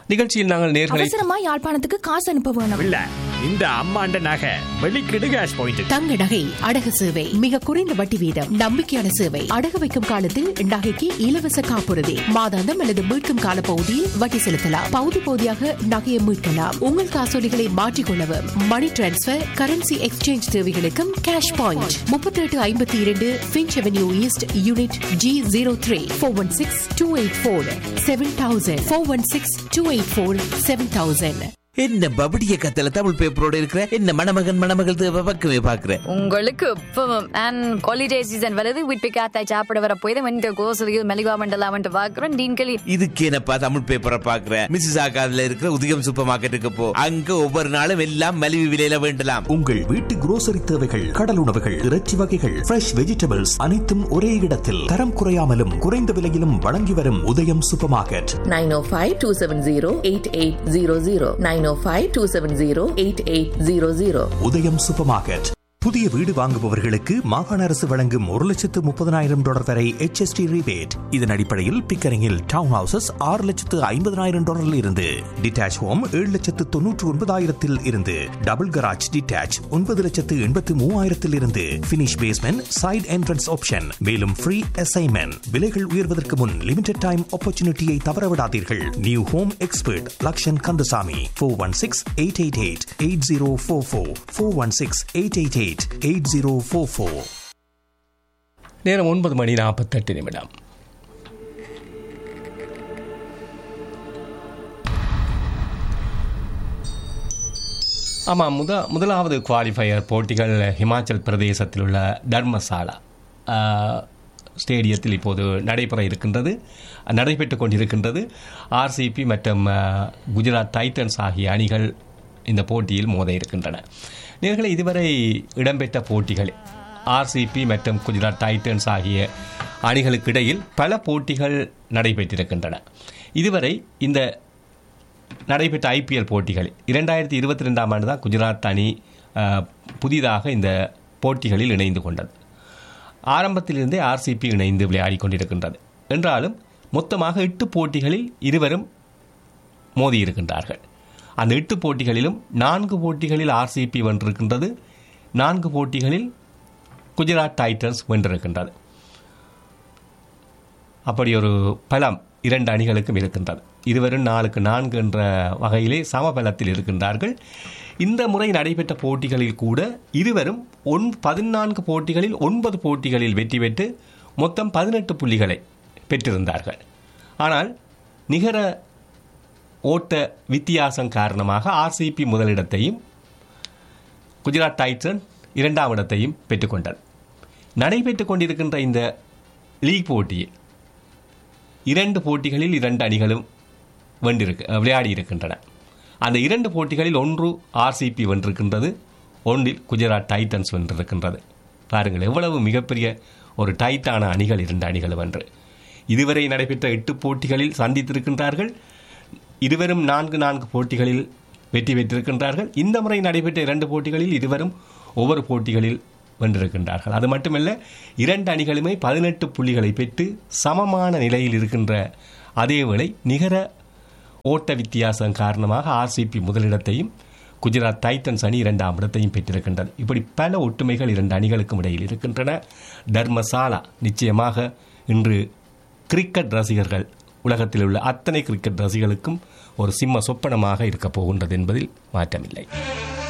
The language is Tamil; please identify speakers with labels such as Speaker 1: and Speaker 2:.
Speaker 1: நிகழ்ச்சியில் நாங்கள் நேர்களை
Speaker 2: அவசரமா யாழ்ப்பாணத்துக்கு காசு அனுப்ப வேணும்
Speaker 3: இல்ல இந்த அம்மாண்ட நகை வெளிக்கிடு கேஷ் பாயிண்ட்
Speaker 4: தங்க நகை அடகு சேவை மிக குறைந்த வட்டி வீதம் நம்பிக்கையான சேவை அடகு வைக்கும் காலத்தில் நகைக்கு இலவச காப்புறுதி மாதாந்தம் அல்லது மீட்கும் கால பகுதியில் வட்டி செலுத்தலாம் பகுதி பகுதியாக நகையை மீட்கலாம் உங்கள் காசோலிகளை மாற்றிக்கொள்ளவும் மணி டிரான்ஸ்பர் கரன்சி எக்ஸ்சேஞ்ச் தேவைகளுக்கும் கேஷ் பாயிண்ட் முப்பத்தி எட்டு ஐம்பத்தி இரண்டு Finch avenue east unit G zero three four one six two eight four seven thousand four one six two eight four seven thousand
Speaker 5: என்ன பபடிய கத்தல தமிழ் பேப்பரோட இருக்கிற என்ன மணமகன் மணமகள் தேவை பக்கமே பாக்குற
Speaker 6: உங்களுக்கு இப்பவும் அண்ட் ஹாலிடே சீசன் வருது வீட்டு காத்தாய் சாப்பிட வர போய் இந்த கோசலியில் மெலிவா மண்டலாமன்ட்டு பார்க்குறோம் டீன்களி
Speaker 5: இதுக்கு என்னப்பா தமிழ் பேப்பரை பாக்குற மிஸ்ஸஸ் ஆகாதுல இருக்கிற உதயம் சூப்பர் மார்க்கெட்டுக்கு போ அங்க ஒவ்வொரு நாளும் எல்லாம் மலிவு விலையில வேண்டலாம்
Speaker 7: உங்கள் வீட்டு குரோசரி தேவைகள் கடல் உணவுகள் இறைச்சி வகைகள் ஃப்ரெஷ் வெஜிடபிள்ஸ் அனைத்தும் ஒரே இடத்தில் தரம் குறையாமலும் குறைந்த விலையிலும் வழங்கி வரும் உதயம் சூப்பர் மார்க்கெட்
Speaker 8: 905-270-8800 905-270-8800
Speaker 7: உதயம் சூப்பர் மார்க்கெட் புதிய வீடு வாங்குபவர்களுக்கு மாகாண அரசு வழங்கும் ஒரு லட்சத்து முப்பதனாயிரம் டாலர் வரை HST rebate இதன் அடிப்படையில் பிக்கரிங்கில் டவுன் ஹவுசஸ் ஆறு லட்சத்து ஐம்பதனாயிரம் டாலரில் இருந்து டிட்டாச் ஹோம் ஏழு லட்சத்து தொன்னூற்று ஒன்பதாயிரத்தில் இருந்து டபுள் கராஜ் டிட்டாச் ஒன்பது லட்சத்து எண்பத்து மூவாயிரத்தில் இருந்து finish basement side entrance option மேலும் ஃப்ரீ அசைன்மெண்ட் விலைகள் உயர்வதற்கு முன் லிமிடெட் டைம் ஆப்பர்ச்சுனிட்டியை தவறவிடாதீர்கள் new home expert Lakshan Kandasamy four one six eight eight eight eight zero four four four one six eight eight eight eight zero four four
Speaker 1: நேரம் ஒன்பது மணி நாற்பத்தெட்டு நிமிடம் ஆமாம் முத முதலாவது குவாலிஃபயர் போட்டிகள் ஹிமாச்சல் பிரதேசத்தில் உள்ள தர்மசாலா ஆஹ், ஸ்டேடியத்தில் இப்போது நடைபெற இருக்கின்றது நடைபெற்று கொண்டிருக்கின்றது ஆர்சிபி மற்றும் ஆஹ், குஜராத் டைட்டன்ஸ் ஆகிய அணிகள் இந்த போட்டியில் மோத இருக்கின்றன நேர்களை இதுவரை இடம்பெற்ற போட்டிகள் ஆர்சிபி மற்றும் குஜராத் டைட்டன்ஸ் ஆகிய அணிகளுக்கு இடையில் பல போட்டிகள் நடைபெற்றிருக்கின்றன இதுவரை இந்த நடைபெற்ற ஐபிஎல் போட்டிகளில் இரண்டாயிரத்தி இருபத்தி ரெண்டாம் ஆண்டு தான் குஜராத் அணி அஹ், புதிதாக இந்த போட்டிகளில் இணைந்து கொண்டது ஆரம்பத்திலிருந்தே ஆர்சிபி இணைந்து விளையாடி கொண்டிருக்கின்றது என்றாலும் மொத்தமாக எட்டு போட்டிகளில் இருவரும் மோதியிருக்கின்றார்கள் அந்த எட்டு போட்டிகளிலும் நான்கு போட்டிகளில் ஆர்சிபி வென்றிருக்கின்றது நான்கு போட்டிகளில் குஜராத் டைட்டன்ஸ் வென்றிருக்கின்றது அப்படி ஒரு பலம் இரண்டு அணிகளுக்கும் இருக்கின்றது இருவரும் நாலுக்கு நான்கு என்ற வகையிலே சமபலத்தில் இருக்கின்றார்கள் இந்த முறை நடைபெற்ற போட்டிகளில் கூட இருவரும் ஒன் பதினான்கு போட்டிகளில் ஒன்பது போட்டிகளில் வெற்றி பெற்று மொத்தம் பதினெட்டு புள்ளிகளை பெற்றிருந்தார்கள் ஆனால் நிகர ஓட்ட வித்தியாசம் காரணமாக ஆர்சிபி முதலிடத்தையும் குஜராத் டைட்டன் இரண்டாம் இடத்தையும் பெற்றுக்கொண்டது நடைபெற்றுக் கொண்டிருக்கின்ற இந்த லீக் போட்டியில் இரண்டு போட்டிகளில் இரண்டு அணிகளும் வென்றிருக்கு அஹ், விளையாடி இருக்கின்றன அந்த இரண்டு போட்டிகளில் ஒன்று ஆர்சிபி வென்றிருக்கின்றது ஒன்றில் குஜராத் டைட்டன்ஸ் வென்றிருக்கின்றது பாருங்கள் எவ்வளவு மிகப்பெரிய ஒரு டைட்டான அணிகள் இரண்டு அணிகள் வென்று இதுவரை நடைபெற்ற எட்டு போட்டிகளில் சந்தித்திருக்கின்றார்கள் இருவரும் நான்கு நான்கு போட்டிகளில் வெற்றி பெற்றிருக்கின்றார்கள் இந்த முறை நடைபெற்ற இரண்டு போட்டிகளில் இருவரும் ஒவ்வொரு போட்டிகளில் வென்றிருக்கின்றார்கள் அது மட்டுமல்ல இரண்டு அணிகளுமே பதினெட்டு புள்ளிகளை பெற்று சமமான நிலையில் இருக்கின்ற அதேவேளை நிகர ஓட்ட வித்தியாசம் காரணமாக ஆர்சிபி முதலிடத்தையும் குஜராத் டைட்டன்ஸ் அணி இரண்டாம் இடத்தையும் பெற்றிருக்கின்றது இப்படி பல ஒற்றுமைகள் இரண்டு அணிகளுக்கும் இடையில் இருக்கின்றன தர்மசாலா நிச்சயமாக இன்று கிரிக்கெட் ரசிகர்கள் உலகத்தில் உள்ள அத்தனை கிரிக்கெட் ரசிகர்களுக்கும் ஒரு சிம்ம சொப்பனமாக இருக்கப் போகின்றது என்பதில் மாற்றமில்லை